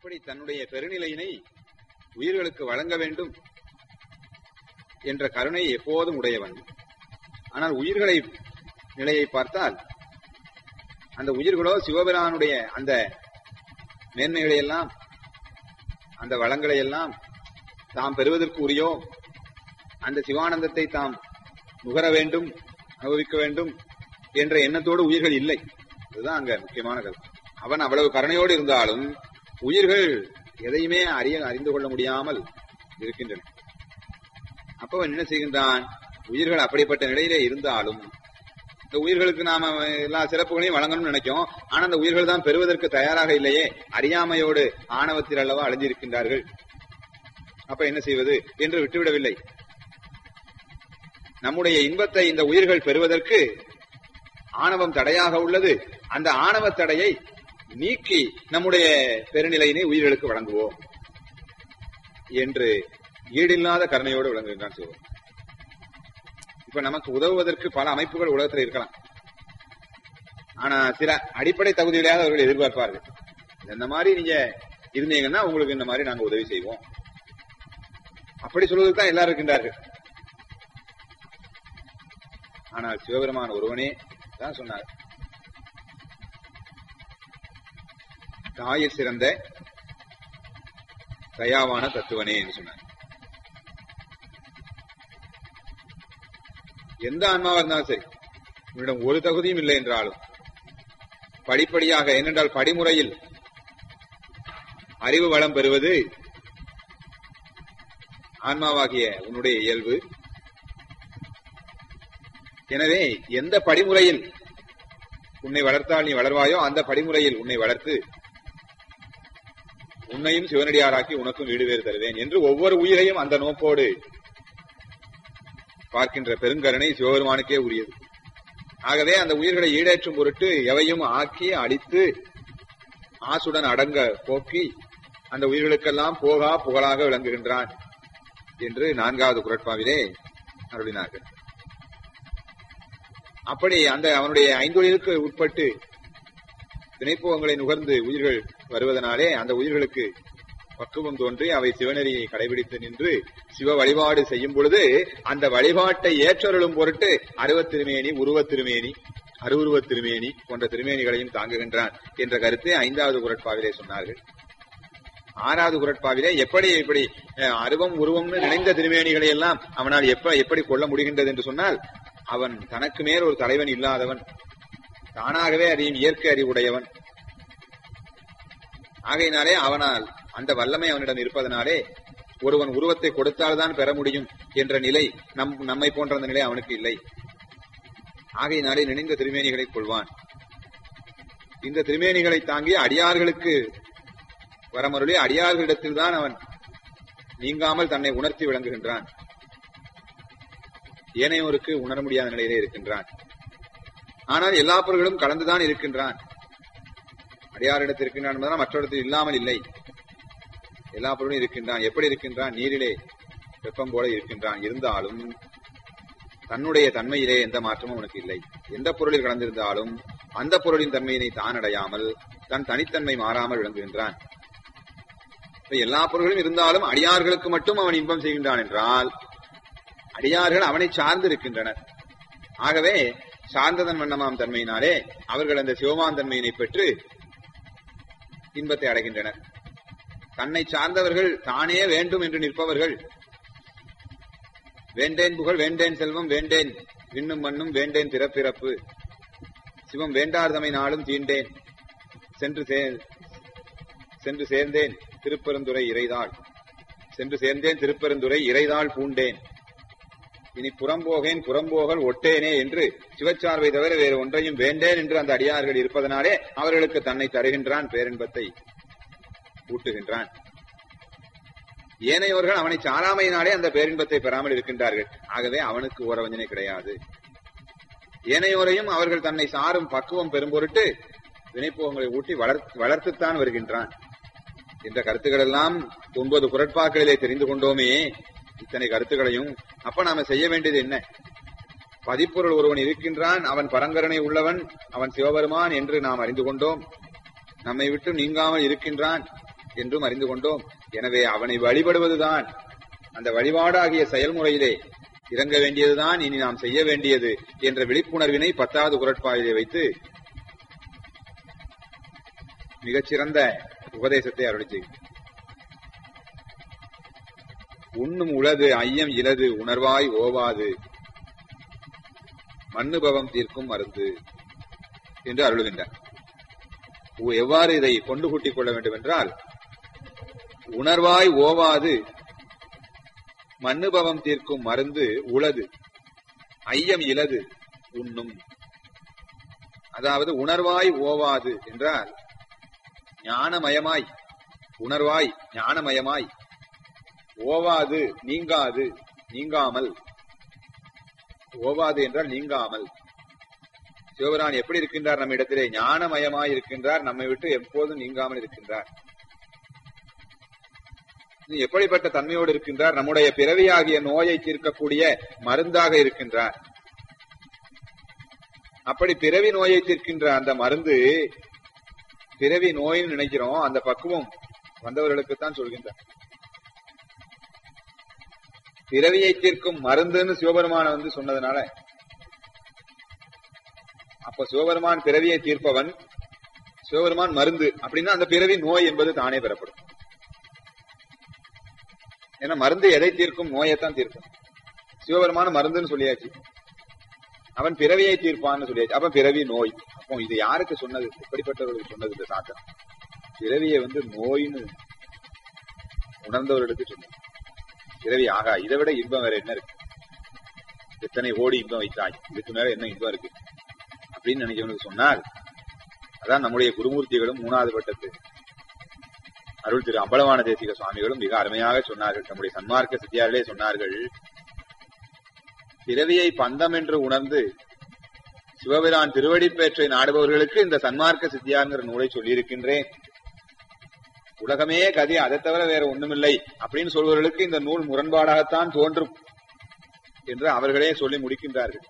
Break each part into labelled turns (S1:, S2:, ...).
S1: அப்படி தன்னுடைய பெருநிலையினை உயிர்களுக்கு வழங்க வேண்டும் என்ற கருணை எப்போதும் உடையவன் ஆனால் உயிர்களை நிலையை பார்த்தால் அந்த உயிர்களோ சிவபிரானுடைய அந்த மேன்மைகளை எல்லாம் அந்த வளங்களை எல்லாம் தாம் பெறுவதற்கு உரியோ அந்த சிவானந்தத்தை தாம் நுகர வேண்டும் அனுபவிக்க வேண்டும் என்ற எண்ணத்தோடு உயிர்கள் இல்லை அதுதான் அங்க முக்கியமான கருத்து அவன் அவ்வளவு கருணையோடு இருந்தாலும் உயிர்கள் எதையுமே அறிய அறிந்து கொள்ள முடியாமல் இருக்கின்றன அப்ப அவன் என்ன செய்கின்றான் உயிர்கள் அப்படிப்பட்ட நிலையிலே இருந்தாலும் இந்த உயிர்களுக்கு நாம எல்லா சிறப்புகளையும் வழங்கணும்னு நினைக்கும் ஆனா அந்த உயிர்கள் தான் பெறுவதற்கு தயாராக இல்லையே அறியாமையோடு ஆணவத்தில் அல்லவா அழிஞ்சிருக்கின்றார்கள் அப்ப என்ன செய்வது என்று விட்டுவிடவில்லை நம்முடைய இன்பத்தை இந்த உயிர்கள் பெறுவதற்கு ஆணவம் தடையாக உள்ளது அந்த ஆணவ தடையை நீக்கி நம்முடைய பெருநிலையினை உயிர்களுக்கு வழங்குவோம் என்று ஈடில்லாத கருணையோடு விளங்குகின்றான் சிவன் இப்ப நமக்கு உதவுவதற்கு பல அமைப்புகள் உலகத்தில் இருக்கலாம் ஆனா சில அடிப்படை தகுதிகளையாவது அவர்கள் எதிர்பார்ப்பார்கள் இந்த மாதிரி நீங்க இருந்தீங்கன்னா உங்களுக்கு இந்த மாதிரி நாங்க உதவி செய்வோம் அப்படி சொல்வதற்கு தான் எல்லாரும் இருக்கின்றார்கள் ஆனால் சிவபெருமான் ஒருவனே தான் சொன்னார் தாயில் சிறந்த தயாவான தத்துவனே என்று சொன்னார் எந்த ஆன்மாவா இருந்தாலும் சரி உன்னிடம் ஒரு தகுதியும் இல்லை என்றாலும் படிப்படியாக ஏனென்றால் படிமுறையில் அறிவு வளம் பெறுவது ஆன்மாவாகிய உன்னுடைய இயல்பு எனவே எந்த படிமுறையில் உன்னை வளர்த்தால் நீ வளர்வாயோ அந்த படிமுறையில் உன்னை வளர்த்து உன்னையும் சிவனடியாராக்கி உனக்கும் வீடு வேறு தருவேன் என்று ஒவ்வொரு உயிரையும் அந்த நோக்கோடு பார்க்கின்ற பெருங்கருணை சிவபெருமானுக்கே உரியது ஆகவே அந்த உயிர்களை ஈடேற்றும் பொருட்டு எவையும் ஆக்கி அழித்து ஆசுடன் அடங்க போக்கி அந்த உயிர்களுக்கெல்லாம் போகா புகழாக விளங்குகின்றான் என்று நான்காவது குரட்பாவிலே அருளினார்கள் அப்படி அந்த அவனுடைய ஐந்தொழிலுக்கு உட்பட்டு திணைப்புவங்களை நுகர்ந்து உயிர்கள் வருவதனாலே அந்த உயிர்களுக்கு பக்குவம் தோன்றி அவை சிவநெறியை கடைபிடித்து நின்று சிவ வழிபாடு செய்யும் பொழுது அந்த வழிபாட்டை ஏற்றருளும் பொருட்டு அருவத் திருமேனி உருவத் திருமேனி அருவுருவத் திருமேனி போன்ற திருமேனிகளையும் தாங்குகின்றான் என்ற கருத்தை ஐந்தாவது குரட்பாவிலே சொன்னார்கள் ஆறாவது குரட்பாவிலே எப்படி இப்படி அஹ், அருவம் உருவம்னு நினைந்த திருமேனிகளை எல்லாம் அவனால் எப்ப எப்படி கொள்ள முடிகின்றது என்று சொன்னால் அவன் தனக்கு மேல் ஒரு தலைவன் இல்லாதவன் தானாகவே அறியும் இயற்கை அறிவுடையவன் ஆகையினாலே அவனால் அந்த வல்லமை அவனிடம் இருப்பதனாலே ஒருவன் உருவத்தை கொடுத்தால்தான் பெற முடியும் என்ற நிலை நம் நம்மை போன்ற அந்த நிலை அவனுக்கு இல்லை ஆகையினாலே நினைந்த திருமேனிகளை கொள்வான் இந்த திருமேனிகளை தாங்கி அடியார்களுக்கு வரமருளி அடியார்களிடத்தில் தான் அவன் நீங்காமல் தன்னை உணர்த்தி விளங்குகின்றான் ஏனையோருக்கு உணர முடியாத நிலையிலே இருக்கின்றான் ஆனால் எல்லா பொருள்களும் கலந்துதான் இருக்கின்றான் அடியாரிடத்தில் இருக்கின்றான் என்பதால் மற்றொருத்தில் இல்லாமல் இல்லை எல்லா பொருளும் இருக்கின்றான் எப்படி இருக்கின்றான் நீரிலே வெப்பம் போல இருக்கின்றான் இருந்தாலும் தன்னுடைய தன்மையிலே எந்த மாற்றமும் உனக்கு இல்லை எந்த பொருளில் கலந்திருந்தாலும் அந்த பொருளின் தன்மையினை தான் அடையாமல் தன் தனித்தன்மை மாறாமல் விளங்குகின்றான் இப்ப எல்லா பொருள்களும் இருந்தாலும் அடியார்களுக்கு மட்டும் அவன் இன்பம் செய்கின்றான் என்றால் அடியார்கள் அவனை சார்ந்து இருக்கின்றனர் ஆகவே சார்ந்ததன் வண்ணமாம் தன்மையினாலே அவர்கள் அந்த சிவமான் தன்மையினை பெற்று இன்பத்தை அடைகின்றனர் தன்னை சார்ந்தவர்கள் தானே வேண்டும் என்று நிற்பவர்கள் வேண்டேன் புகழ் வேண்டேன் செல்வம் வேண்டேன் விண்ணும் மண்ணும் வேண்டேன் பிறப்பிறப்பு சிவம் வேண்டார்தமை நாளும் தீண்டேன் சென்று சே- சென்று சேர்ந்தேன் திருப்பெருந்துறை இறைதாள் சென்று சேர்ந்தேன் திருப்பெருந்துறை இறைதாள் பூண்டேன் இனி புறம்போகேன் புறம்போகல் ஒட்டேனே என்று சிவச்சார்பை தவிர வேறு ஒன்றையும் வேண்டேன் என்று அந்த அடியார்கள் இருப்பதனாலே அவர்களுக்கு தன்னை தருகின்றான் பேரின்பத்தை ஊட்டுகின்றான் ஏனையோர்கள் அவனை சாராமையினாலே அந்த பேரின்பத்தை பெறாமல் இருக்கின்றார்கள் ஆகவே அவனுக்கு ஓரவஞ்சனை கிடையாது ஏனையோரையும் அவர்கள் தன்னை சாரும் பக்குவம் பெறும் பொருட்டு வினைப்போகங்களை ஊட்டி வளர்த்து வளர்த்துத்தான் வருகின்றான் என்ற கருத்துக்கள் எல்லாம் ஒன்பது குரட்பாக்களிலே தெரிந்து கொண்டோமே இத்தனை கருத்துக்களையும் அப்ப நாம செய்ய வேண்டியது என்ன பதிப்பொருள் ஒருவன் இருக்கின்றான் அவன் பரங்கருணை உள்ளவன் அவன் சிவபெருமான் என்று நாம் அறிந்து கொண்டோம் நம்மை விட்டு நீங்காமல் இருக்கின்றான் என்றும் அறிந்து கொண்டோம் எனவே அவனை வழிபடுவதுதான் அந்த வழிபாடாகிய செயல்முறையிலே இறங்க வேண்டியதுதான் இனி நாம் செய்ய வேண்டியது என்ற விழிப்புணர்வினை பத்தாவது குரட்பாயிலே வைத்து மிகச்சிறந்த உபதேசத்தை அருளி செய்யும் உண்ணும் உளது ஐயம் இலது உணர்வாய் ஓவாது மண்ணுபவம் தீர்க்கும் மருந்து என்று அருளுகின்றார் உ- எவ்வாறு இதை கொண்டு கூட்டிக் கொள்ள வேண்டும் என்றால் உணர்வாய் ஓவாது மண்ணுபவம் தீர்க்கும் மருந்து உளது ஐயம் இலது உண்ணும் அதாவது உணர்வாய் ஓவாது என்றால் ஞானமயமாய் உணர்வாய் ஞானமயமாய் ஓவாது நீங்காது நீங்காமல் ஓவாது என்றால் நீங்காமல் சிவபிரான் எப்படி இருக்கின்றார் நம்ம இடத்திலே ஞானமயமாய் இருக்கின்றார் நம்மை விட்டு எப்போதும் நீங்காமல் இருக்கின்றார் இனி எப்படிப்பட்ட தன்மையோடு இருக்கின்றார் நம்முடைய பிறவியாகிய நோயை தீர்க்கக்கூடிய மருந்தாக இருக்கின்றார் அப்படி பிறவி நோயை தீர்க்கின்ற அந்த மருந்து பிறவி நோய்னு நினைக்கிறோம் அந்த பக்குவம் வந்தவர்களுக்கு தான் சொல்கின்றார் பிறவியை தீர்க்கும் மருந்துன்னு சிவபெருமான வந்து சொன்னதுனால அப்ப சிவபெருமான் பிறவியை தீர்ப்பவன் சிவபெருமான் மருந்து அப்படின்னா அந்த பிறவி நோய் என்பது தானே பெறப்படும் ஏன்னா மருந்து எதை தீர்க்கும் நோயைத்தான் தீர்க்கும் சிவபெருமான மருந்துன்னு சொல்லியாச்சு அவன் பிறவியை தீர்ப்பான்னு சொல்லியாச்சு அப்ப பிறவி நோய் அப்போ இது யாருக்கு சொன்னது எப்படிப்பட்டவர்களுக்கு சொன்னது இந்த சாத்திரம் பிறவியை வந்து நோயின்னு உணர்ந்தவர்களுக்கு சொன்னது பிறவி ஆகா இதை விட இன்பம் வேற என்ன இருக்கு எத்தனை கோடி இன்பம் வைத்தாய் இதுக்கு மேல என்ன இன்பம் இருக்கு அப்படின்னு நினைக்கிறவனுக்கு சொன்னால் அதான் நம்முடைய குருமூர்த்திகளும் மூணாவது பட்டத்து அருள் திரு அம்பலவான தேசிக சுவாமிகளும் மிக அருமையாக சொன்னார்கள் நம்முடைய சன்மார்க்க சித்தியார்களே சொன்னார்கள் பிறவியை பந்தம் என்று உணர்ந்து சிவபிரான் திருவடிப்பேற்றை நாடுபவர்களுக்கு இந்த சன்மார்க்க சித்தியாங்கிற நூலை சொல்லியிருக்கின்றேன் உலகமே கதி அதை தவிர வேற ஒண்ணுமில்லை அப்படின்னு சொல்பவர்களுக்கு இந்த நூல் முரண்பாடாகத்தான் தோன்றும் என்று அவர்களே சொல்லி முடிக்கின்றார்கள்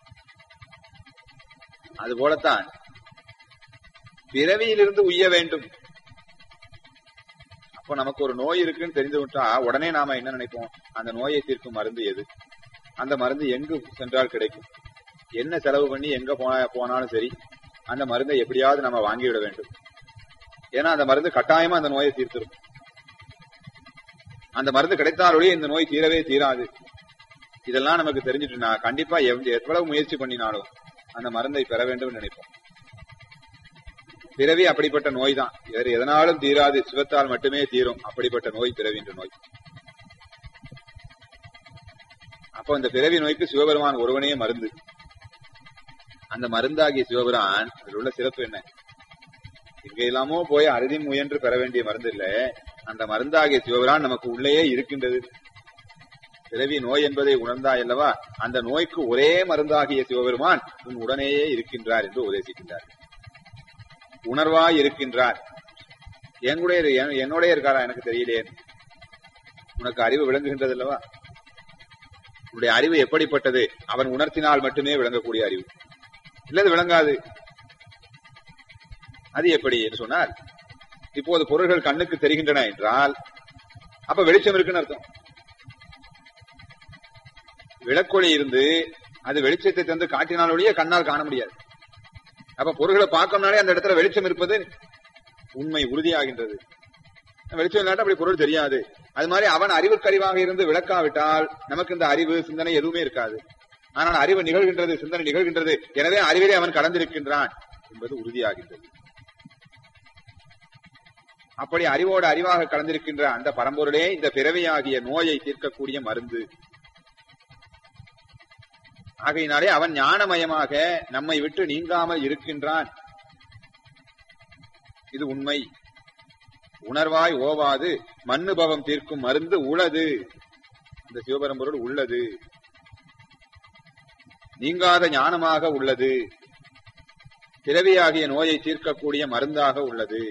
S1: அதுபோலத்தான் பிறவியிலிருந்து உய்ய வேண்டும் அப்போ நமக்கு ஒரு நோய் இருக்குன்னு தெரிந்து விட்டா உடனே நாம என்ன நினைப்போம் அந்த நோயை தீர்க்கும் மருந்து எது அந்த மருந்து எங்கு சென்றால் கிடைக்கும் என்ன செலவு பண்ணி எங்க போனா போனாலும் சரி அந்த மருந்தை எப்படியாவது நம்ம வாங்கிவிட வேண்டும் ஏன்னா அந்த மருந்து கட்டாயமா அந்த நோயை தீர்த்திரும் அந்த மருந்து கிடைத்தாலொழிய இந்த நோய் தீரவே தீராது இதெல்லாம் நமக்கு தெரிஞ்சுட்டுனா கண்டிப்பா எவ்- எவ்வளவு முயற்சி பண்ணினாலும் அந்த மருந்தை பெற வேண்டும் நினைப்போம் பிறவி அப்படிப்பட்ட நோய் தான் வேறு எதனாலும் தீராது சிவத்தால் மட்டுமே தீரும் அப்படிப்பட்ட நோய் பிறவி என்ற நோய் அப்போ இந்த பிறவி நோய்க்கு சிவபெருமான் ஒருவனே மருந்து அந்த மருந்தாகிய சிவபெருமான் அதில் உள்ள சிறப்பு என்ன எங்க எல்லாமோ போய் அறுதி முயன்று பெற வேண்டிய மருந்து இல்ல அந்த மருந்தாகிய சிவபெருமான் நமக்கு உள்ளேயே இருக்கின்றது பிறவி நோய் என்பதை உணர்ந்தாய் அல்லவா அந்த நோய்க்கு ஒரே மருந்தாகிய சிவபெருமான் உன் உடனேயே இருக்கின்றார் என்று உபதேசிக்கின்றார் உணர்வாய் இருக்கின்றார் என்குடைய என்- என்னோடய இருக்காரா எனக்கு தெரியலையே உனக்கு அறிவு விளங்குகின்றது அல்லவா உன்னுடைய அறிவு எப்படிப்பட்டது அவன் உணர்த்தினால் மட்டுமே விளங்கக்கூடிய அறிவு இல்லது விளங்காது அது எப்படி என்று சொன்னால் இப்போது பொருள்கள் கண்ணுக்கு தெரிகின்றன என்றால் அப்ப வெளிச்சம் இருக்குன்னு அர்த்தம் விளக்கொளி இருந்து அது வெளிச்சத்தை தந்து காட்டினாலொழிய கண்ணால் காண முடியாது அப்ப பொருள்களை பார்க்கணும்னாலே அந்த இடத்துல வெளிச்சம் இருப்பது உண்மை உறுதியாகின்றது வெளிச்சம் இல்லாட்டா அப்படி பொருள் தெரியாது அது மாதிரி அவன் அறிவுக்கறிவாக இருந்து விளக்காவிட்டால் நமக்கு இந்த அறிவு சிந்தனை எதுவுமே இருக்காது ஆனால் அறிவு நிகழ்கின்றது சிந்தனை நிகழ்கின்றது எனவே அறிவிலே அவன் கடந்திருக்கின்றான் என்பது உறுதியாகின்றது அப்படி அறிவோடு அறிவாக கலந்திருக்கின்ற அந்த பரம்பொருளே இந்த பிறவியாகிய நோயை தீர்க்கக்கூடிய மருந்து ஆகையினாலே அவன் ஞானமயமாக நம்மை விட்டு நீங்காமல் இருக்கின்றான் இது உண்மை உணர்வாய் ஓவாது மண்ணுபவம் தீர்க்கும் மருந்து உளது இந்த சிவபரம்பொருள் உள்ளது நீங்காத ஞானமாக உள்ளது பிறவியாகிய நோயை தீர்க்கக்கூடிய மருந்தாக உள்ளது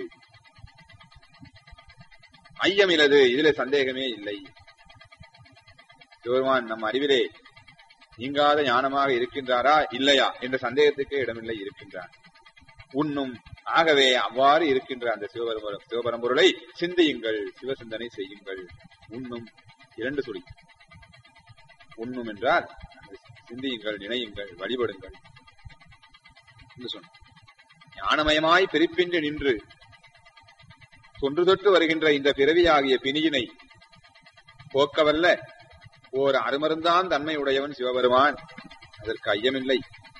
S1: ஐயமில்லது இதுல சந்தேகமே இல்லை சிவபெருமான் நம் அறிவிலே நீங்காத ஞானமாக இருக்கின்றாரா இல்லையா என்ற சந்தேகத்துக்கே இடமில்லை இருக்கின்றார் உண்ணும் ஆகவே அவ்வாறு இருக்கின்ற அந்த சிவபரம்பொரு சிவபரம்பொருளை சிந்தியுங்கள் சிவசிந்தனை செய்யுங்கள் உண்ணும் இரண்டு சொல்லி உண்ணும் என்றால் சிந்தியுங்கள் நினையுங்கள் வழிபடுங்கள் என்று சொன்ன ஞானமயமாய் பிரிப்பின்றி நின்று தொன்று தொட்டு வருகின்ற இந்த பிறவியாகிய பிணியினை போக்கவல்ல ஓர் அருமருந்தான் தன்மை உடையவன் சிவபெருமான் அதற்கு ஐயமில்லை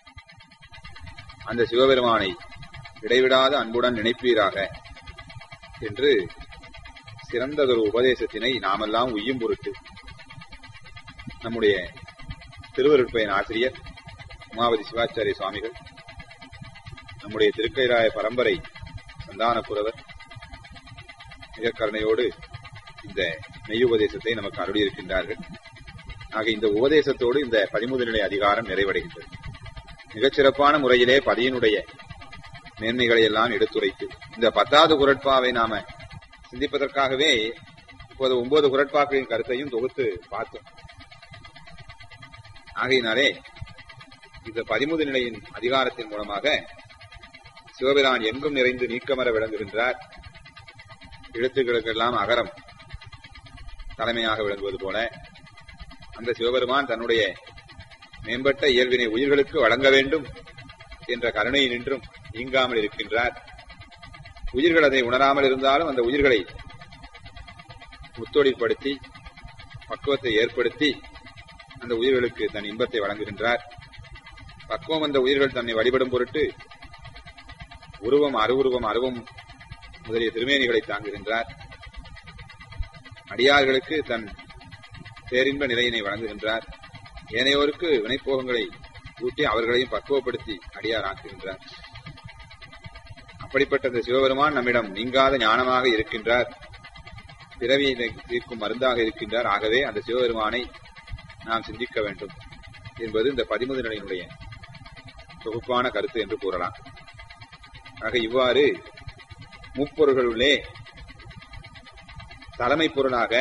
S1: அந்த சிவபெருமானை இடைவிடாத அன்புடன் நினைப்பீராக என்று சிறந்ததொரு உபதேசத்தினை நாமெல்லாம் உய்யும் பொருட்டு நம்முடைய திருவருட்பயன் ஆசிரியர் உமாவதி சிவாச்சாரிய சுவாமிகள் நம்முடைய திருக்கைலாய பரம்பரை சந்தானப்புறவர் மிக கருணையோடு இந்த மெய் உபதேசத்தை நமக்கு அருளியிருக்கின்றார்கள் ஆக இந்த உபதேசத்தோடு இந்த பதிமூன்று நிலை அதிகாரம் நிறைவடைகின்றது மிகச் சிறப்பான முறையிலே பதியினுடைய மேன்மைகளை எல்லாம் எடுத்துரைத்து இந்த பத்தாவது குரட்பாவை நாம சிந்திப்பதற்காகவே இப்போது ஒன்பது குரட்பாக்களின் கருத்தையும் தொகுத்து பார்த்தோம் ஆகையினாலே இந்த பதிமூன்று நிலையின் அதிகாரத்தின் மூலமாக சிவபிரான் எங்கும் நிறைந்து நீக்கமர விளங்குகின்றார் எழுத்துக்களுக்கெல்லாம் அகரம் தலைமையாக விளங்குவது போல அந்த சிவபெருமான் தன்னுடைய மேம்பட்ட இயல்பினை உயிர்களுக்கு வழங்க வேண்டும் என்ற கருணை நின்றும் நீங்காமல் இருக்கின்றார் உயிர்கள் அதை உணராமல் இருந்தாலும் அந்த உயிர்களை முத்தொடிப்படுத்தி பக்குவத்தை ஏற்படுத்தி அந்த உயிர்களுக்கு தன் இன்பத்தை வழங்குகின்றார் பக்குவம் அந்த உயிர்கள் தன்னை வழிபடும் பொருட்டு உருவம் அருவுருவம் அருவம் முதலிய திருமேனிகளை தாங்குகின்றார் அடியார்களுக்கு தன் பேரின்ப நிலையினை வழங்குகின்றார் ஏனையோருக்கு வினைப்போகங்களை ஊட்டி அவர்களையும் பக்குவப்படுத்தி அடியார் ஆக்குகின்றார் அப்படிப்பட்ட இந்த சிவபெருமான் நம்மிடம் நீங்காத ஞானமாக இருக்கின்றார் பிறவியை தீர்க்கும் மருந்தாக இருக்கின்றார் ஆகவே அந்த சிவபெருமானை நாம் சிந்திக்க வேண்டும் என்பது இந்த பதிமூது நிலையினுடைய தொகுப்பான கருத்து என்று கூறலாம் ஆக இவ்வாறு முப்பொருள்களுள்ளே தலைமை பொருளாக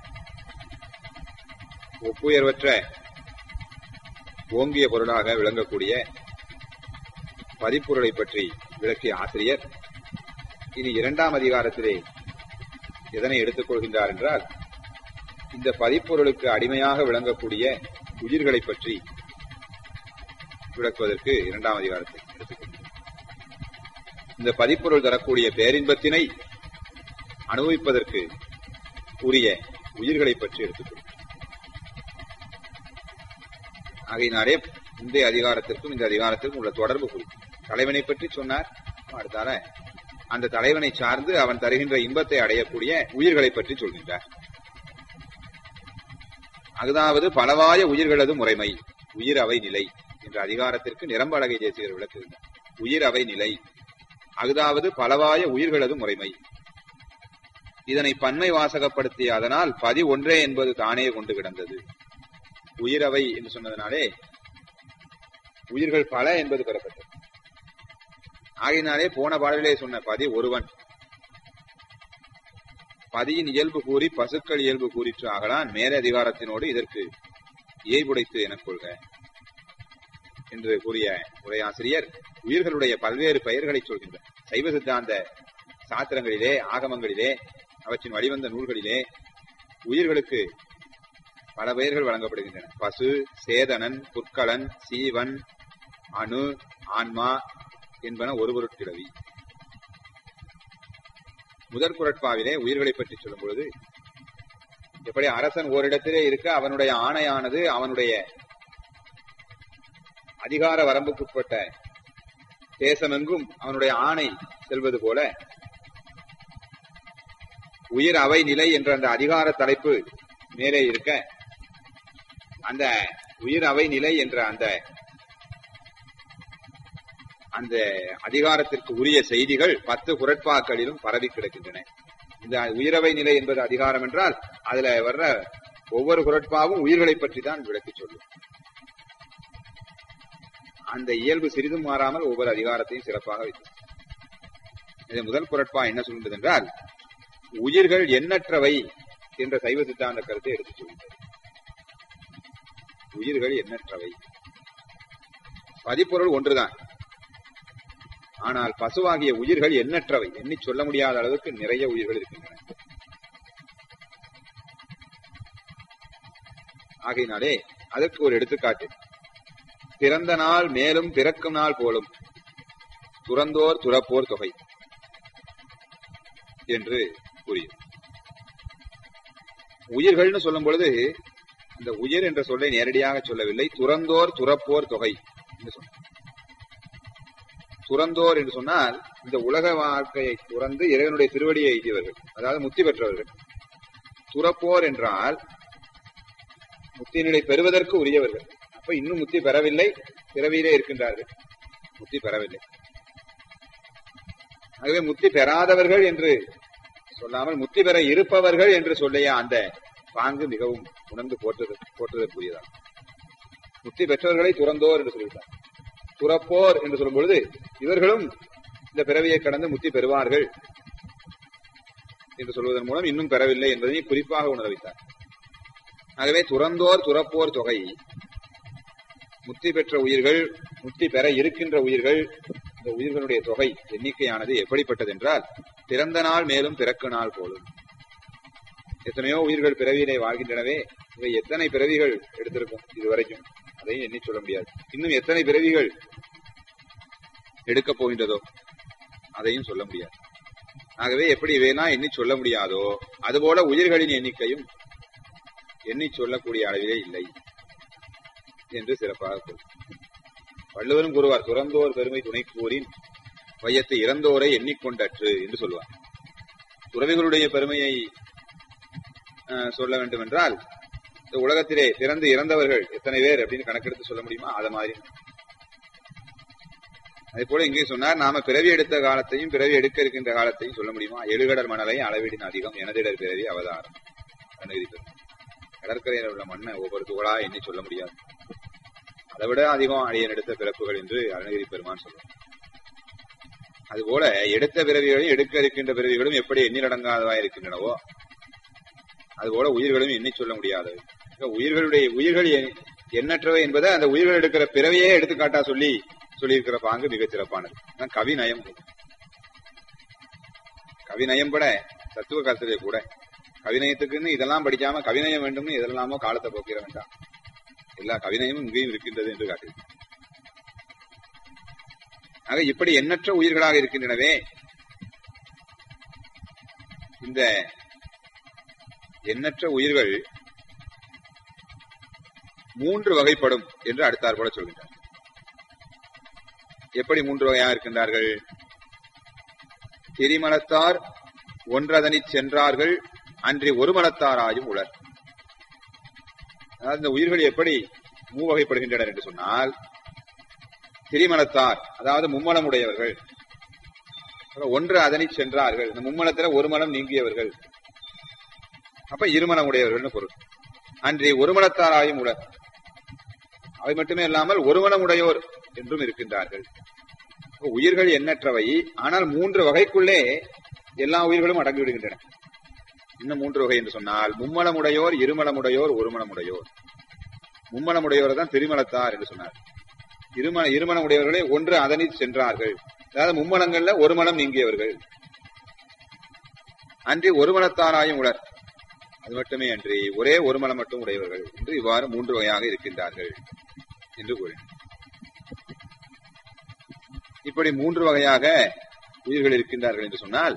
S1: ஒப்புயர்வற்ற ஓங்கிய பொருளாக விளங்கக்கூடிய பதிப்பொருளை பற்றி விளக்கிய ஆசிரியர் இனி இரண்டாம் அதிகாரத்திலே எதனை எடுத்துக் கொள்கின்றார் என்றால் இந்த பதிப்பொருளுக்கு அடிமையாக விளங்கக்கூடிய உயிர்களை பற்றி விளக்குவதற்கு இரண்டாம் அதிகாரத்தை எடுத்துக்கொள்கிறார் இந்த பதிப்பொருள் தரக்கூடிய பேரின்பத்தினை அனுபவிப்பதற்கு உரிய உயிர்களை பற்றி எடுத்துக்கொள்கிறார் ஆகையினாலே முந்தைய அதிகாரத்திற்கும் இந்த அதிகாரத்திற்கும் உள்ள தொடர்பு குறிக்கும் தலைவனை பற்றி சொன்னார் அடுத்தால அந்த தலைவனை சார்ந்து அவன் தருகின்ற இன்பத்தை அடையக்கூடிய உயிர்களை பற்றி சொல்கின்றார் அதாவது பலவாய உயிர்களது முறைமை உயிர் அவை நிலை என்ற அதிகாரத்திற்கு நிரம்ப அழகை தேசியர் விளக்குகின்றார் உயிர் அவை நிலை அதாவது பலவாய உயிர்களது முறைமை இதனை பன்மை வாசகப்படுத்திய அதனால் பதி ஒன்றே என்பது தானே கொண்டு கிடந்தது உயிரவை என்று சொன்னதனாலே உயிர்கள் பல என்பது பெறப்பட்டது ஆகையினாலே போன பாடலிலே சொன்ன பதி ஒருவன் பதியின் இயல்பு கூறி பசுக்கள் இயல்பு கூறிற்று ஆகலான் மேல அதிகாரத்தினோடு இதற்கு ஏய்புடைத்து எனக் கொள்க என்று கூறிய உரையாசிரியர் உயிர்களுடைய பல்வேறு பெயர்களை சொல்கின்றார் சைவ சித்தாந்த சாத்திரங்களிலே ஆகமங்களிலே அவற்றின் வழிவந்த நூல்களிலே உயிர்களுக்கு பல பெயர்கள் வழங்கப்படுகின்றன பசு சேதனன் புற்களன் சீவன் அணு ஆன்மா என்பன ஒரு பொருட்கிழவி முதற் குரட்பாவிலே உயிர்களை பற்றி சொல்லும் பொழுது எப்படி அரசன் ஓரிடத்திலே இருக்க அவனுடைய ஆணையானது அவனுடைய அதிகார வரம்புக்குட்பட்ட தேசமெங்கும் அவனுடைய ஆணை செல்வது போல உயிர் அவை நிலை என்ற அந்த அதிகார தலைப்பு மேலே இருக்க அந்த உயிர் அவை நிலை என்ற அந்த அந்த அதிகாரத்திற்கு உரிய செய்திகள் பத்து குரட்பாக்களிலும் பரவி கிடக்கின்றன இந்த உயிரவை நிலை என்பது அதிகாரம் என்றால் அதுல வர்ற ஒவ்வொரு குரட்பாவும் உயிர்களை பற்றி தான் விளக்கி சொல்லும் அந்த இயல்பு சிறிதும் மாறாமல் ஒவ்வொரு அதிகாரத்தையும் சிறப்பாக வைத்து இது முதல் குரட்பா என்ன சொல்கின்றது என்றால் உயிர்கள் எண்ணற்றவை என்ற சைவ சித்தாந்த கருத்தை எடுத்துச் சொல்கின்றது உயிர்கள் எண்ணற்றவை பதிப்பொருள் ஒன்றுதான் ஆனால் பசுவாகிய உயிர்கள் எண்ணற்றவை எண்ணி சொல்ல முடியாத அளவுக்கு நிறைய உயிர்கள் இருக்கின்றன ஆகையினாலே அதற்கு ஒரு எடுத்துக்காட்டு பிறந்த நாள் மேலும் பிறக்கும் நாள் போலும் துறந்தோர் துறப்போர் தொகை என்று கூறியும் உயிர்கள்னு சொல்லும் பொழுது இந்த உயிர் என்ற சொல்லை நேரடியாக சொல்லவில்லை துறந்தோர் துறப்போர் தொகை என்று சொன்னார் துறந்தோர் என்று சொன்னால் இந்த உலக வாழ்க்கையை துறந்து இறைவனுடைய திருவடியை எய்தியவர்கள் அதாவது முத்தி பெற்றவர்கள் துறப்போர் என்றால் முத்தி நிலை பெறுவதற்கு உரியவர்கள் அப்ப இன்னும் முத்தி பெறவில்லை பிறவியிலே இருக்கின்றார்கள் முத்தி பெறவில்லை ஆகவே முத்தி பெறாதவர்கள் என்று சொல்லாமல் முத்தி பெற இருப்பவர்கள் என்று சொல்லிய அந்த பாங்கு மிகவும் உணர்ந்து போற்றது போற்றுதற்குரியதாகும் முத்தி பெற்றவர்களை துறந்தோர் என்று சொல்லிவிட்டார் துறப்போர் என்று சொல்லும் பொழுது இவர்களும் இந்த பிறவியை கடந்து முத்தி பெறுவார்கள் என்று சொல்வதன் மூலம் இன்னும் பெறவில்லை என்பதை குறிப்பாக உணர வைத்தார் ஆகவே துறந்தோர் துறப்போர் தொகை முத்தி பெற்ற உயிர்கள் முத்தி பெற இருக்கின்ற உயிர்கள் இந்த உயிர்களுடைய தொகை எண்ணிக்கையானது எப்படிப்பட்டது என்றால் பிறந்த நாள் மேலும் பிறக்க நாள் போலும் எத்தனையோ உயிர்கள் பிறவியிலே வாழ்கின்றனவே இவை எத்தனை பிறவிகள் எடுத்திருக்கும் இதுவரைக்கும் அதையும் எண்ணி சொல்ல முடியாது இன்னும் எத்தனை பிறவிகள் எடுக்கப் போகின்றதோ அதையும் சொல்ல முடியாது ஆகவே எப்படி வேணா எண்ணி சொல்ல முடியாதோ அதுபோல உயிர்களின் எண்ணிக்கையும் எண்ணி சொல்லக்கூடிய அளவிலே இல்லை என்று சிறப்பாக கூறும் வள்ளுவரும் கூறுவார் துறந்தோர் பெருமை துணை கூறின் வையத்தை இறந்தோரை எண்ணிக்கொண்டற்று என்று சொல்வார் துறவிகளுடைய பெருமையை சொல்ல வேண்டும் என்றால் இந்த உலகத்திலே பிறந்து இறந்தவர்கள் எத்தனை பேர் அப்படின்னு கணக்கெடுத்து சொல்ல முடியுமா அத மாதிரி அதே போல இங்கே சொன்னார் நாம பிறவி எடுத்த காலத்தையும் பிறவி எடுக்க இருக்கின்ற காலத்தையும் சொல்ல முடியுமா எழுகடல் மணலை அளவீடின் அதிகம் எனதிடர் பிறவி அவதாரம் கடற்கரையில் உள்ள மண்ணை ஒவ்வொரு துகளா எண்ணி சொல்ல முடியாது அதை விட அதிகம் அடியன் எடுத்த பிறப்புகள் என்று அருணகிரி பெருமான் சொல்லுவார் அதுபோல எடுத்த பிறவிகளும் எடுக்க இருக்கின்ற பிறவிகளும் எப்படி எண்ணிலடங்காதவா இருக்கின்றனவோ அதுபோல உயிர்களும் எண்ணி சொல்ல முடியாதவை உயிர்களுடைய உயிர்கள் எண்ணற்றவை என்பதை அந்த உயிர்கள் எடுக்கிற பிறவையே எடுத்துக்காட்டா சொல்லி சொல்லியிருக்கிற பாங்கு மிகச் சிறப்பானது கவிநயம் கவிநயம் பட தத்துவ கருத்திலே கூட கவிநயத்துக்குன்னு இதெல்லாம் படிக்காம கவிநயம் வேண்டும்னு இதெல்லாமோ காலத்தை போக்கிற வேண்டாம் எல்லா கவிநயமும் இங்கேயும் இருக்கின்றது என்று காட்டு ஆக இப்படி எண்ணற்ற உயிர்களாக இருக்கின்றனவே இந்த எண்ணற்ற உயிர்கள் மூன்று வகைப்படும் என்று அடுத்தார் போல சொல்கின்றார் எப்படி மூன்று வகையா இருக்கின்றார்கள் திரிமலத்தார் ஒன்றதனிச் சென்றார்கள் அன்றி ஒரு மலத்தாராயும் உளர் அதாவது இந்த உயிர்கள் எப்படி மூவகைப்படுகின்றனர் என்று சொன்னால் திரிமலத்தார் அதாவது மும்மலம் உடையவர்கள் ஒன்று அதனை சென்றார்கள் இந்த மும்மலத்துல ஒரு மலம் நீங்கியவர்கள் அப்ப இருமலம் உடையவர்கள்னு பொருள் அன்றி ஒரு மலத்தாராயும் உளர் அவை மட்டுமே இல்லாமல் ஒரு மலம் உடையோர் என்றும் இருக்கின்றார்கள் உயிர்கள் எண்ணற்றவை ஆனால் மூன்று வகைக்குள்ளே எல்லா உயிர்களும் அடங்கி விடுகின்றன இன்னும் மூன்று வகை என்று சொன்னால் மும்மலமுடையோர் இருமலமுடையோர் ஒருமலமுடையோர் மும்மலமுடையோர் தான் திருமலத்தார் என்று சொன்னார் இருமல இருமலமுடையவர்களே ஒன்று அதனை சென்றார்கள் அதாவது மும்மலங்கள்ல ஒரு மலம் நீங்கியவர்கள் அன்றி ஒரு மலத்தாராயும் உளர் அது மட்டுமே அன்றி ஒரே ஒரு மலம் மட்டும் உடையவர்கள் என்று இவ்வாறு மூன்று வகையாக இருக்கின்றார்கள் என்று கூறினார் இப்படி மூன்று வகையாக உயிர்கள் இருக்கின்றார்கள் என்று சொன்னால்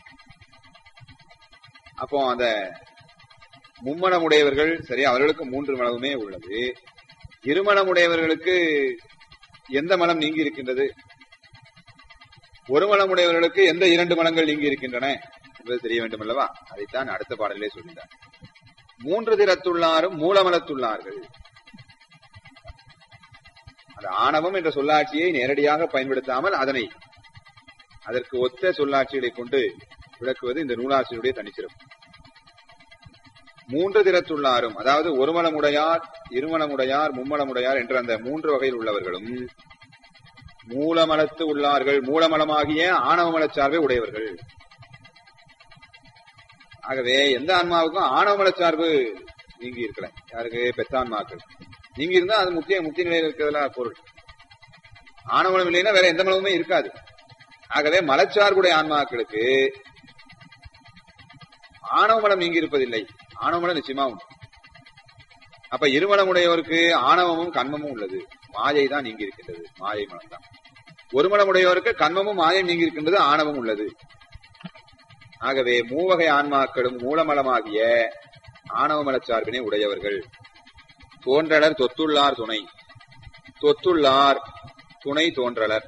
S1: அப்போ அந்த மும்மணம் உடையவர்கள் சரி அவர்களுக்கு மூன்று மனமுமே உள்ளது இருமணம் உடையவர்களுக்கு எந்த மனம் நீங்கி இருக்கின்றது ஒரு மனம் உடையவர்களுக்கு எந்த இரண்டு மனங்கள் நீங்கி இருக்கின்றன என்பது தெரிய வேண்டும் அல்லவா அதைத்தான் அடுத்த பாடலிலே சொல்கின்றார் மூன்று திறத்துள்ளாரும் மூலமலத்துள்ளார்கள் அந்த ஆணவம் என்ற சொல்லாட்சியை நேரடியாக பயன்படுத்தாமல் அதனை அதற்கு ஒத்த சொல்லாட்சிகளை கொண்டு விளக்குவது இந்த நூலாசிரியருடைய தனிச்சிறப்பு மூன்று திறத்துள்ளாரும் அதாவது ஒருமலமுடையார் இருமலமுடையார் மும்மலமுடையார் என்ற அந்த மூன்று வகையில் உள்ளவர்களும் மூலமலத்து உள்ளார்கள் மூலமலமாகிய ஆணவமலச் சார்பை உடையவர்கள் ஆகவே எந்த ஆன்மாவுக்கும் ஆணவமலச் சார்பு நீங்கி இருக்கல யாருக்கு பெத்தான்மாக்கள் நீங்கி இருந்தா அது முக்கிய முக்கிய நிலையில் இருக்கிறதுல பொருள் ஆணவமலம் இல்லைன்னா வேற எந்த மலமுமே இருக்காது ஆகவே மலச்சார்புடைய ஆன்மாக்களுக்கு ஆணவ மலம் நீங்கி இருப்பதில்லை ஆணவ மலம் நிச்சயமா உண்டு அப்ப இருமலம் உடையவருக்கு ஆணவமும் கண்மமும் உள்ளது மாயை தான் நீங்கி இருக்கின்றது மாயை மலம் தான் ஒரு மலம் உடையவருக்கு கண்மமும் மாயம் நீங்கி இருக்கின்றது ஆணவம் உள்ளது ஆகவே மூவகை ஆன்மாக்களும் மூலமலமாகிய ஆணவ மலச்சார்பினை உடையவர்கள் தோன்றலர் தொத்துள்ளார் துணை தொத்துள்ளார் துணை தோன்றலர்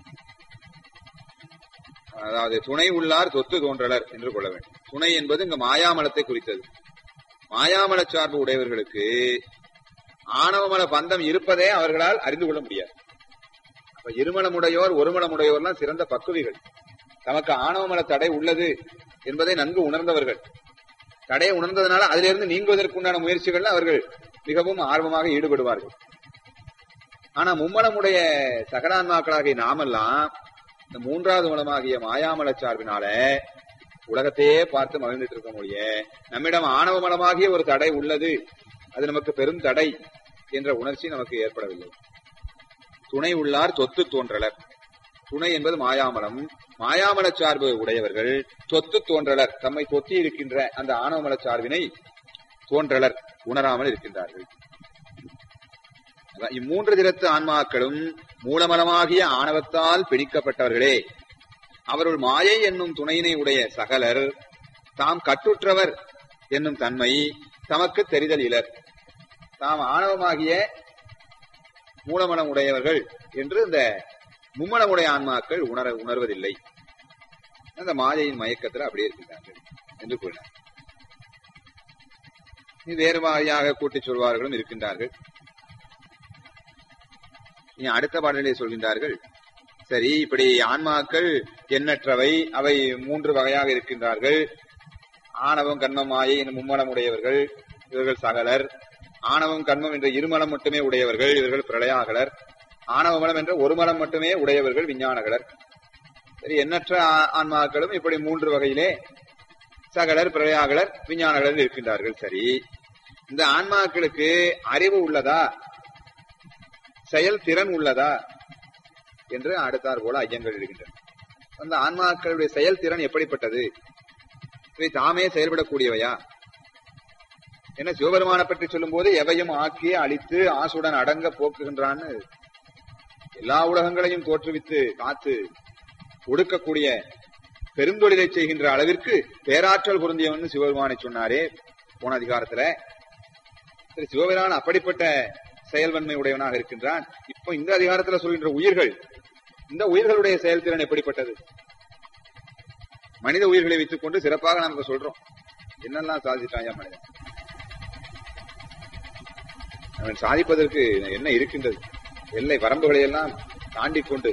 S1: அதாவது துணை உள்ளார் தொத்து தோன்றலர் என்று கொள்ள வேண்டும் துணை என்பது இங்க மாயாமலத்தை குறித்தது மாயாமல சார்பு உடையவர்களுக்கு ஆணவமல பந்தம் இருப்பதே அவர்களால் அறிந்து கொள்ள முடியாது அப்ப இருமலமுடையோர் ஒருமலமுடையோர்லாம் சிறந்த பக்குவிகள் தமக்கு ஆணவமல தடை உள்ளது என்பதை நன்கு உணர்ந்தவர்கள் தடையை உணர்ந்ததுனால அதிலிருந்து நீங்குவதற்குண்டான முயற்சிகள்ல அவர்கள் மிகவும் ஆர்வமாக ஈடுபடுவார்கள் ஆனா மும்மலமுடைய சகடான்மாக்களாகிய நாமெல்லாம் இந்த மூன்றாவது மூலமாகிய மாயாமல சார்பினால உலகத்தையே பார்த்து மகிழ்ந்துட்டு இருக்க முடிய நம்மிடம் ஆணவ மலமாகிய ஒரு தடை உள்ளது அது நமக்கு பெரும் தடை என்ற உணர்ச்சி நமக்கு ஏற்படவில்லை துணை உள்ளார் தொத்து தோன்றலர் துணை என்பது மாயாமலம் மாயாமல சார்பு உடையவர்கள் தொத்து தோன்றலர் தம்மை தொத்தி இருக்கின்ற அந்த ஆணவமல சார்பினை தோன்றலர் உணராமல் இருக்கின்றார்கள் இம்மூன்று திறத்து ஆன்மாக்களும் மூலமலமாகிய ஆணவத்தால் பிடிக்கப்பட்டவர்களே அவருள் மாயை என்னும் துணையினை உடைய சகலர் தாம் கட்டுற்றவர் என்னும் தன்மை தமக்கு தெரிதல் இலர் தாம் ஆணவமாகிய மூலமலம் உடையவர்கள் என்று இந்த மும்மலமுடைய ஆன்மாக்கள் உணர உணர்வதில்லை அந்த மாயையின் மயக்கத்தில் அப்படியே இருக்கின்றார்கள் என்று கூறினார் வேறு வாரியாக கூட்டிச் சொல்வார்களும் இருக்கின்றார்கள் இனி அடுத்த பாடலிலே சொல்கின்றார்கள் சரி இப்படி ஆன்மாக்கள் எண்ணற்றவை அவை மூன்று வகையாக இருக்கின்றார்கள் ஆணவம் கண்மம் மாயை என்னும் மும்மலம் உடையவர்கள் இவர்கள் சகலர் ஆணவம் கண்மம் என்ற இருமலம் மட்டுமே உடையவர்கள் இவர்கள் பிரளயாகலர் ஆணவமலம் என்ற ஒரு மலம் மட்டுமே உடையவர்கள் விஞ்ஞானகலர் சரி எண்ணற்ற ஆன்மாக்களும் இப்படி மூன்று வகையிலே சகலர் பிரளயாகலர் விஞ்ஞானகலர் இருக்கின்றார்கள் சரி இந்த ஆன்மாக்களுக்கு அறிவு உள்ளதா செயல் திறன் உள்ளதா என்று அடுத்தார் போல ஐயங்கள் இருக்கின்றன அந்த ஆன்மாக்களுடைய செயல்திறன் எப்படிப்பட்டது இவை தாமே செயல்படக்கூடியவையா என்ன சிவபெருமான பற்றி சொல்லும் போது எவையும் ஆக்கி அழித்து ஆசுடன் அடங்க போக்குகின்றான்னு எல்லா உலகங்களையும் தோற்றுவித்து காத்து ஒடுக்கக்கூடிய பெருந்தொழிலை செய்கின்ற அளவிற்கு பேராற்றல் பொருந்தியவன் சிவபெருமானை சொன்னாரே போன அதிகாரத்துல சரி சிவபெருமான் அப்படிப்பட்ட செயல்வன்மை உடையவனாக இருக்கின்றான் இப்போ இந்த அதிகாரத்துல சொல்கின்ற உயிர்கள் இந்த உயிர்களுடைய செயல்திறன் எப்படிப்பட்டது மனித உயிர்களை வைத்துக் கொண்டு சிறப்பாக நமக்கு சொல்றோம் என்னெல்லாம் சாதிச்சிட்டாயா மனிதன் அவன் சாதிப்பதற்கு என்ன இருக்கின்றது எல்லை வரம்புகளை எல்லாம் தாண்டி கொண்டு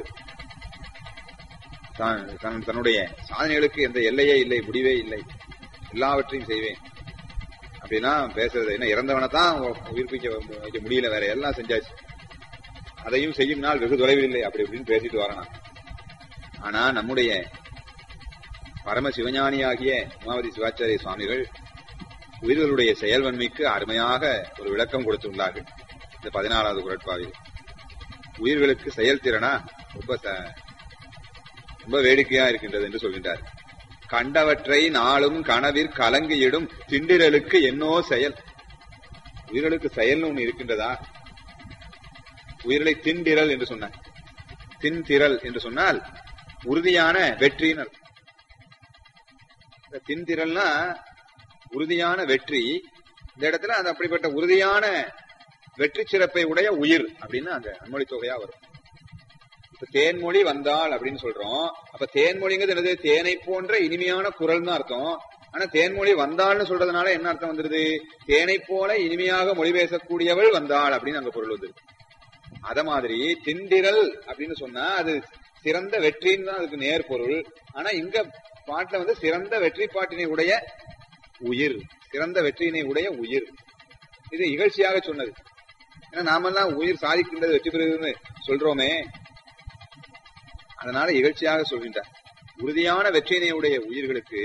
S1: தன்னுடைய சாதனைகளுக்கு எந்த எல்லையே இல்லை முடிவே இல்லை எல்லாவற்றையும் செய்வேன் அப்படின்னா பேசுறது என்ன இறந்தவனை தான் உயிர்ப்பிக்க வைக்க முடியல வேற எல்லாம் செஞ்சாச்சு அதையும் செய்யும் நாள் வெகு தொலைவில் இல்லை அப்படி இப்படின்னு பேசிட்டு வரணும் ஆனா நம்முடைய பரம சிவஞானியாகிய உமாவதி சிவாச்சாரிய சுவாமிகள் உயிர்களுடைய செயல்வன்மைக்கு அருமையாக ஒரு விளக்கம் கொடுத்துள்ளார்கள் இந்த பதினாலாவது குரட்பாவில் உயிர்களுக்கு செயல்திறனா ரொம்ப ரொம்ப வேடிக்கையா இருக்கின்றது என்று சொல்கின்றார் கண்டவற்றை நாளும் கனவிற் கலங்கியிடும் திண்டிரலுக்கு என்னோ செயல் உயிர்களுக்கு செயல்னு ஒண்ணு இருக்கின்றதா உயிர்களை திண்டிரல் என்று சொன்னார் தின்திரல் என்று சொன்னால் உறுதியான வெற்றியினர் தின்திரல்னா உறுதியான வெற்றி இந்த இடத்துல அந்த அப்படிப்பட்ட உறுதியான வெற்றி சிறப்பை உடைய உயிர் அப்படின்னு அந்த அன்மொழி தொகையா வரும் இப்ப தேன்மொழி வந்தாள் அப்படின்னு சொல்றோம் அப்ப தேன்மொழிங்கிறது என்னது தேனை போன்ற இனிமையான குரல் தான் அர்த்தம் ஆனா தேன்மொழி வந்தாள்னு சொல்றதுனால என்ன அர்த்தம் வந்துருது தேனை போல இனிமையாக மொழி பேசக்கூடியவள் வந்தாள் அப்படின்னு அங்க பொருள் வந்துருக்கு அத மாதிரி திண்டிரல் அப்படின்னு சொன்னா அது சிறந்த வெற்றின்னு தான் அதுக்கு நேர் பொருள் ஆனா இங்க பாட்டுல வந்து சிறந்த வெற்றி பாட்டினை உடைய உயிர் சிறந்த வெற்றியினை உடைய உயிர் இது இகழ்ச்சியாக சொன்னது ஏன்னா நாமெல்லாம் உயிர் சாதிக்கின்றது வெற்றி பெறுகிறதுன்னு சொல்றோமே அதனால இகழ்ச்சியாக சொல்கின்றார் உறுதியான வெற்றியினை உடைய உயிர்களுக்கு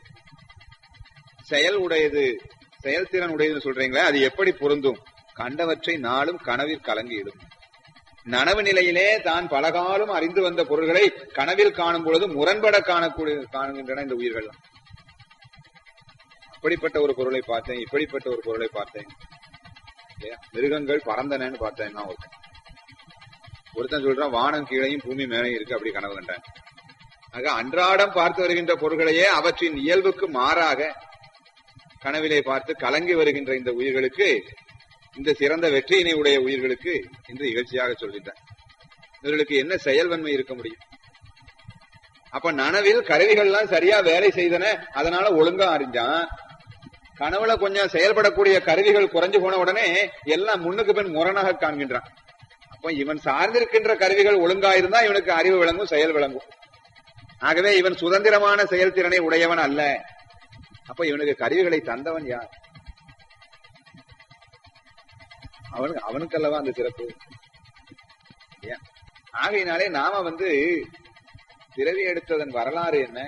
S1: செயல் உடையது செயல்திறன் உடையதுன்னு சொல்றீங்களே அது எப்படி பொருந்தும் கண்டவற்றை நாளும் கனவில் கலங்கிடும் நனவு நிலையிலே தான் பலகாலம் அறிந்து வந்த பொருள்களை கனவில் காணும் பொழுது முரண்பட காணக்கூடிய காணுகின்றன இந்த உயிர்கள் அப்படிப்பட்ட ஒரு பொருளை பார்த்தேன் இப்படிப்பட்ட ஒரு பொருளை பார்த்தேன் இல்லையா? மிருகங்கள் பறந்தனன்னு பார்த்தேன் நான் ஒருத்தன் ஒருத்தன் சொல்றான் வானம் கீழையும் பூமி மேலே இருக்கு அப்படி கனவு கண்டான் ஆக அன்றாடம் பார்த்து வருகின்ற பொருள்களையே அவற்றின் இயல்புக்கு மாறாக கனவிலே பார்த்து கலங்கி வருகின்ற இந்த உயிர்களுக்கு இந்த சிறந்த வெற்றியினை உடைய உயிர்களுக்கு என்று இகழ்ச்சியாக சொல்கின்றார் இவர்களுக்கு என்ன செயல்வன்மை இருக்க முடியும் அப்ப நனவில் கருவிகள்லாம் சரியா வேலை செய்தன அதனால ஒழுங்கா அறிஞ்சான் கனவுல கொஞ்சம் செயல்படக்கூடிய கருவிகள் குறைஞ்சு போன உடனே எல்லாம் முன்னுக்கு பின் முரணாக காண்கின்றான் அப்ப இவன் சார்ந்திருக்கின்ற கருவிகள் ஒழுங்கா இருந்தா இவனுக்கு அறிவு விளங்கும் செயல் விளங்கும் ஆகவே இவன் சுதந்திரமான செயல்திறனை உடையவன் அல்ல அப்ப இவனுக்கு கருவிகளை தந்தவன் யார் அவனுக்கு அவனுக்கல்லவா அந்த சிறப்பு ஏன்? ஆகையினாலே நாம வந்து பிறவி எடுத்ததன் வரலாறு என்ன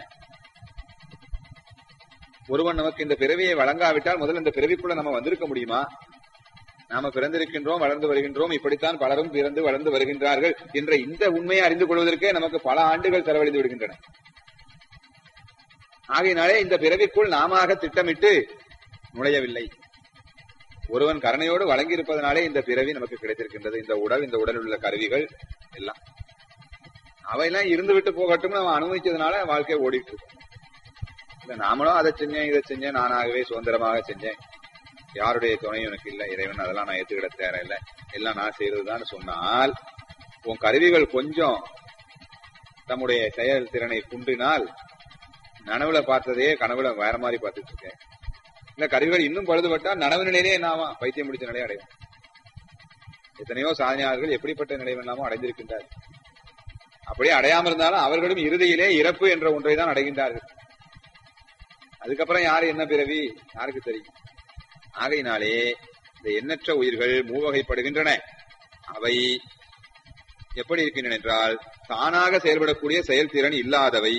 S1: ஒருவன் நமக்கு இந்த பிறவியை வழங்காவிட்டால் முதல்ல இந்த பிறவிக்குள்ள நம்ம வந்திருக்க முடியுமா நாம பிறந்திருக்கின்றோம் வளர்ந்து வருகின்றோம் இப்படித்தான் பலரும் பிறந்து வளர்ந்து வருகின்றார்கள் என்ற இந்த உண்மையை அறிந்து கொள்வதற்கே நமக்கு பல ஆண்டுகள் செலவழிந்து விடுகின்றன ஆகையினாலே இந்த பிறவிக்குள் நாம திட்டமிட்டு நுழையவில்லை ஒருவன் கருணையோடு வழங்கி இருப்பதனாலே இந்த பிறவி நமக்கு கிடைத்திருக்கின்றது இந்த உடல் இந்த உடலில் உள்ள கருவிகள் எல்லாம் அவையெல்லாம் இருந்து விட்டு போகட்டும் நம்ம அனுபவிச்சதுனால வாழ்க்கை ஓடிட்டு இருக்கு இல்ல நாமளும் அதை செஞ்சேன் இதை செஞ்சேன் நானாகவே சுதந்திரமாக செஞ்சேன் யாருடைய துணையும் எனக்கு இல்லை இறைவன் அதெல்லாம் நான் ஏத்துக்கிட தேர இல்லை எல்லாம் நான் செய்யறதுதான் சொன்னால் உன் கருவிகள் கொஞ்சம் தம்முடைய செயல் திறனை குன்றினால் நனவுல பார்த்ததே கனவுல வேற மாதிரி பார்த்துட்டு இருக்கேன் இல்ல கருவிகள் இன்னும் பழுதுபட்டா நனவு நிலையிலே என்னாவா பைத்தியம் முடிச்ச நிலையை அடையும் எத்தனையோ சாதனையாளர்கள் எப்படிப்பட்ட நிலை வேணாமோ அடைந்திருக்கின்றார் அப்படியே அடையாம இருந்தாலும் அவர்களும் இறுதியிலே இறப்பு என்ற ஒன்றை தான் அடைகின்றார்கள் அதுக்கப்புறம் யாரு என்ன பிறவி யாருக்கு தெரியும் ஆகையினாலே இந்த எண்ணற்ற உயிர்கள் மூவகைப்படுகின்றன அவை எப்படி இருக்கின்றன என்றால் தானாக செயல்படக்கூடிய செயல்திறன் இல்லாதவை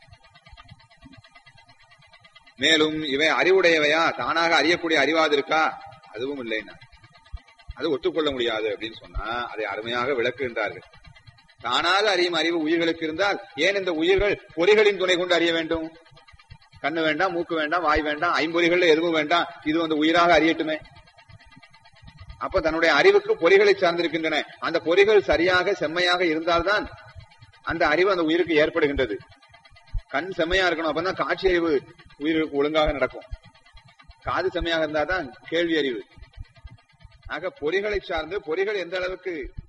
S1: மேலும் இவை அறிவுடையவையா தானாக அறியக்கூடிய அறிவாது இருக்கா அதுவும் இல்லைன்னா அது ஒத்துக்கொள்ள முடியாது அப்படின்னு சொன்னா அதை அருமையாக விளக்குகின்றார்கள் தானாக அறியும் அறிவு உயிர்களுக்கு இருந்தால் ஏன் இந்த உயிர்கள் பொறிகளின் துணை கொண்டு அறிய வேண்டும் கண்ணு வேண்டாம் மூக்கு வேண்டாம் வாய் வேண்டாம் ஐம்பொறிகள் எதுவும் வேண்டாம் இது வந்து உயிராக அறியட்டுமே அப்ப தன்னுடைய அறிவுக்கு பொறிகளை சார்ந்திருக்கின்றன அந்த பொறிகள் சரியாக செம்மையாக இருந்தால்தான் அந்த அறிவு அந்த உயிருக்கு ஏற்படுகின்றது கண் செம்மையா இருக்கணும் அப்பதான் காட்சி அறிவு உயிர்களுக்கு ஒழுங்காக நடக்கும் காது செம்மையாக இருந்தாதான் கேள்வி அறிவு ஆக பொறிகளை சார்ந்து பொறிகள் எந்த அளவுக்கு